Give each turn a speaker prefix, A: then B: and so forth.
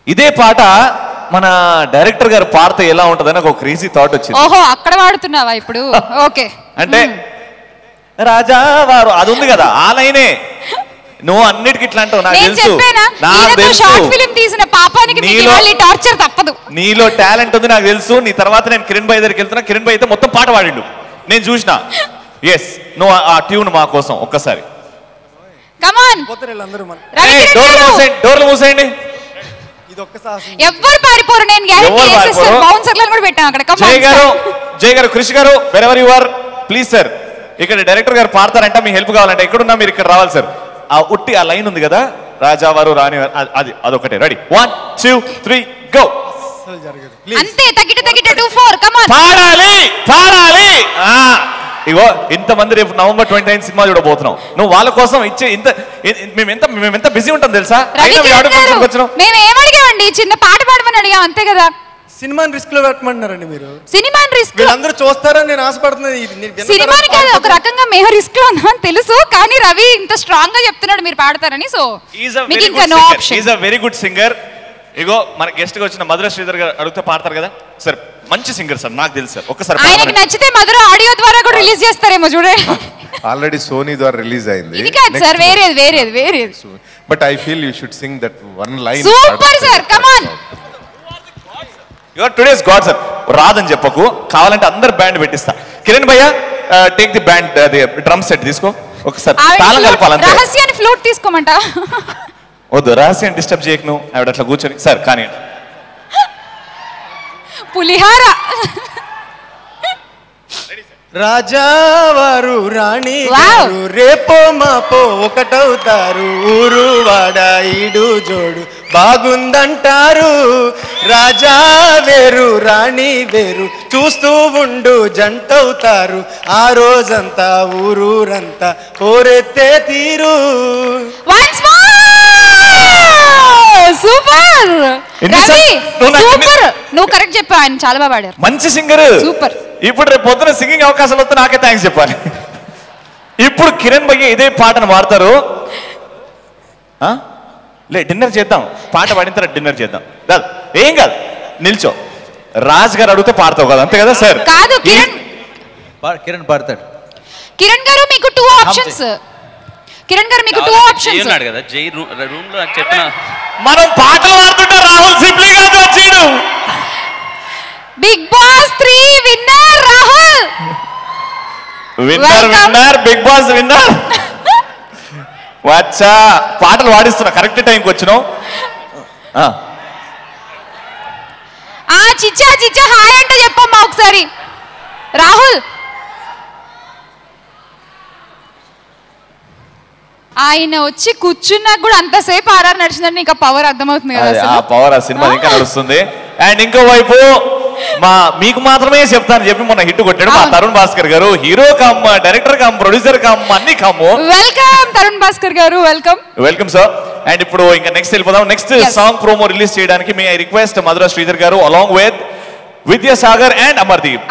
A: ఇదే పాట మన డైరెక్టర్ గారు పాడితే ఎలా ఉంటుందని ఒక క్రేజీ థాట్ వచ్చింది
B: ఓహో అక్కడ వాడుతున్నావా ఇప్పుడు ఓకే
A: అంటే రాజా వారు అది ఉంది కదా ఆ లైనే నువ్వు అన్నిటికి ఇట్లా అంటావు నాకు
B: నేను
A: తెలుసు
B: చెప్పానా
A: నాకు
B: ఈయనతో షార్ట్
A: తెలుసు
B: ఫిలిం తీసిన పాపానికి మీకు
A: నీలో-
B: ఇవాళ టార్చర్ తప్పదు
A: నీలో టాలెంట్ ఉంది నాకు తెలుసు నీ తర్వాత నేను కిరణ్ బాయ్ దగ్గరికి వెళ్తున్నా కిరణ్ బాయ్ అయితే మొత్తం పాట పాడిండు నేను చూసిన ఎస్ నువ్వు ఆ- ఆ ట్యూన్ మా కోసం ఒక్కసారి
B: కమాన్
C: పోతారు వీళ్ళందరూ మన
B: రవికిరణ్
A: డోర్లు
B: గారు
A: మూసేయండి డోర్లు మూసేయండి
C: ఇది ఒక్క సాహసం
B: ఎవ్వరు పారిపోరు నేను గ్యారెంటీ
A: ఎవ్వరు
B: వేసేస్తాను
A: పారిపోరు.
B: బౌన్సర్లను కూడా పెట్టాను అక్కడ
A: జై
B: కమాన్
A: గారు జై గారు కృషి గారు wherever you are please sir ఇక్కడ డైరెక్టర్ గారు పాడతారంట మీ హెల్ప్ కావాలంటే ఎక్కడున్నా మీరు ఇక్కడ రావాలి సార్ ఆ ఉట్టి ఆ లైన్ ఉంది కదా రాజావారు రాని అది అదొకటే ready one two three go
C: అసలు జరగదు ప్లీజ్
B: అంతే తగ్గిట తగ్గిట టూ ఫోర్ కమాన్
A: పాడాలి పాడాలి ఆ, ఇగో ఇంతమంది రేపు నవంబర్ ట్వంటీ నైన్ సినిమా చూడబోతున్నాం నువ్వు వాళ్ళ కోసం ఇచ్చే ఇంత ఇ- మేము ఎంత మేము ఎంత బిజీ ఉంటాం తెలుసా అయినా మీ
B: రవికిరణ్
A: ఆడియో
B: గారు
A: ఫంక్షన్కి వచ్చినాం
B: మేము ఏమడిగామండి చిన్న పాట పాడమని అడిగాం అంతే కదా
C: సినిమాని రిస్క్ లో పెట్టమంటున్నారండి మీరు
B: సినిమా రిస్క్
C: వీళ్ళందరూ చూస్తారని నేను ఆశపడుతున్నాను ఇది నేను విన్న
B: సినిమాని
C: తర్వాత
B: కాదు ఒక రకంగా మేము రిస్క్ లో ఉన్నామని తెలుసు కానీ రవి ఇంత స్ట్రాంగ్ గా చెప్తున్నాడు మీరు పాడతారని సో
A: ఈజ్ అ
B: మీకు
A: వెరీ
B: ఇంకా
A: good
B: no
A: singer
B: option
A: is a very good singer ఇగో మన గెస్ట్ గా వచ్చిన మధుర శ్రీధర్ గారు అడిగితే పాడతారు కదా సార్ మంచి సింగర్ సార్ నాకు తెలుసు సార్ ఒక్కసారి
B: ఆయనకి
A: పాడమని.
B: నచ్చితే మధుర ఆడియో ద్వారా కూడా రిలీజ్ చేస్తారేమో చూడండి
D: ఆల్రెడీ సోనీ ద్వారా రిలీజ్ అయింది
B: ఇది కాదు సార్ వేరేది వేరేది వేరేది
D: but I feel you should sing that one line
B: super sir come on
A: you're today's god sir రాదని చెప్పకు కావాలంటే అందరు బ్యాండ్ పెట్టిస్తా కిరణ్ భయ్య టేక్ ది బ్యాండ్ అది డ్రమ్ సెట్ తీసుకో ఒకసారి తాళం కలపాలంతే
B: రహస్యాన్ని ఫ్లూట్ తీసుకోమంట
A: వద్దు రహస్యం డిస్టర్బ్ చేయకు నువ్వు ఆవిడ అట్లా కూర్చొని సార్ కానీ
B: పులిహార
C: రాజావారు రాణి
B: Wow.
C: గారు రేపో మాపో ఒకటవుతారు ఊరు వాడ ఈడు జోడు బాగుందంటారు రాజా వేరు రాణి వేరు చూస్తూ ఉండు జంటవుతారు ఆ రోజంతా ఊరూరంతా కోరెత్తే తీరు
B: వన్స్ సూపర్
A: ఎన్ని
B: రవి
A: సార్లు- నువ్వు నాకు ఎన్ని-
B: సూపర్ నువ్వు కరెక్ట్ చెప్పావు ఆయన చాలా బాగా పాడారు
A: మంచి సింగర్
B: Super.
A: ఇప్పుడు రేపు పొద్దున సింగింగ్ అవకాశాలు వస్తే నాకే థ్యాంక్స్ చెప్పాలి ఇప్పుడు కిరణ్ భయ్య ఇదే పాటను వాడతారు ఆ? లే డిన్నర్ చేద్దాం పాట పాడిన తర్వాత డిన్నర్ చేద్దాం కాదు ఏం కాదు నిల్చో రాజ్ గారు అడిగితే పాడతావు కదా అంతే కదా సార్
B: కాదు కిరణ్
E: పా- కిరణ్ పాడతాడు
B: కిరణ్ గారు మీకు టూ ఆప్షన్స్ కిరణ్ గారు మీకు టూ
F: జై
B: ఆప్షన్స్
F: ఉన్నాడు కదా జై రూ- రూమ్ లో నాకు చెప్పిన
A: మనం పాటలు పాడుతుంటే రాహుల్ సిప్లీ గారు వచ్చాడు
B: big boss three winner Rahul
A: winner
B: Welcome.
A: Winner big boss winner వచ్చా పాటలు పాడిస్తున్నా కరెక్ట్ టైంకి వచ్చినావు ఆ,
B: ఆ చిచ్చా చిచ్చా హాయ్ అంటే చెప్పమ్మా ఒకసారి రాహుల్ ఆయన వచ్చి కూర్చున్నా కూడా అంతసేపు ఆర్ఆర్ నడిచిందని ఇంకా పవర్ అర్థమవుతుంది కదా
A: అదే, ఆ
B: అసలు
A: పవర్ ఆ సినిమా ఇంకా నడుస్తుంది అండ్ ఇంకో వైపు మా మీకు మాత్రమే చెప్తాను చెప్పి మొన్న హిట్ కొట్టాడు మా
B: అవును.
A: తరుణ్ భాస్కర్ గారు hero cum director cum producer cum అన్ని కమ్ము
B: వెల్కమ్ తరుణ్ భాస్కర్ గారు వెల్కమ్
A: వెల్కమ్ సార్ అండ్ ఇప్పుడు ఇంకా నెక్స్ట్ వెళ్ళిపోదాం next
B: Yes.
A: Song promo release చేయడానికి మీ ఐ రిక్వెస్ట్ మధుర శ్రీధర్ గారు along with Vidyasagar and Amardeep